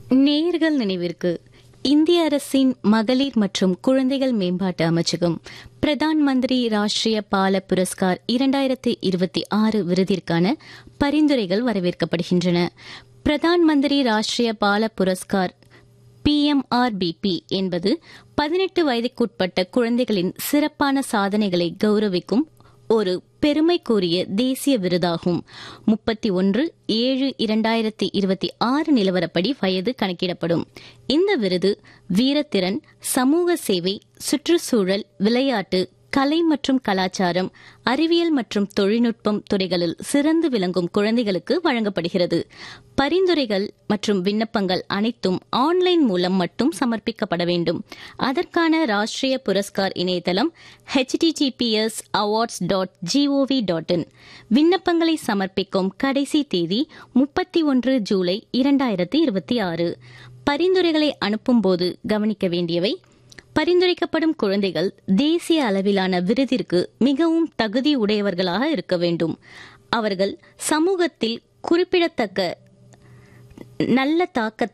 நேர்கள் நினைவிற்கு இந்திய அரசின் மகளிர் மற்றும் குழந்தைகள் மேம்பாட்டு அமைச்சகம் பிரதான் மந்திரி ராஷ்டிரிய பால புரஸ்கார் இரண்டாயிரத்தி இருபத்தி ஆறு விருதிற்கான பரிந்துரைகள் வரவேற்கப்படுகின்றன பிரதான் மந்திரி ராஷ்டிரிய பால புரஸ்கார் பிஎம்ஆர்பிபி என்பது பதினெட்டு வயதுக்குட்பட்ட குழந்தைகளின் சிறப்பான சாதனைகளை கௌரவிக்கும் ஒரு பெருமைக்குரிய தேசிய விருதாகும் முப்பத்தி ஒன்று ஏழு இரண்டாயிரத்தி இருபத்தி ஆறு நிலவரப்படி வயது கணக்கிடப்படும் இந்த விருது வீரத்திறன் சமூக சேவை சுற்றுச்சூழல் விளையாட்டு கலை மற்றும் கலாச்சாரம் அறிவியல் மற்றும் தொழில்நுட்பம் துறைகளில் சிறந்து விளங்கும் குழந்தைகளுக்கு வழங்கப்படுகிறது பரிந்துரைகள் மற்றும் விண்ணப்பங்கள் அனைத்தும் ஆன்லைன் மூலம் மட்டும் சமர்ப்பிக்கப்பட வேண்டும் அதற்கான ராஷ்டிரிய புரஸ்கார் இணையதளம் HTTPS awards dot GOV dot in விண்ணப்பங்களை சமர்ப்பிக்கும் கடைசி தேதி முப்பத்தி ஒன்று ஜூலை இரண்டாயிரத்தி இருபத்தி ஆறு பரிந்துரைகளை அனுப்பும்போது கவனிக்க வேண்டியவை பரிந்துரைக்கப்படும் குழந்தைகள் தேசிய அளவிலான விருதிற்கு மிகவும் தகுதி உடையவர்களாக இருக்க வேண்டும் அவர்கள் சமூகத்தில் குறிப்பிடத்தக்க நல்ல தாக்கத்தை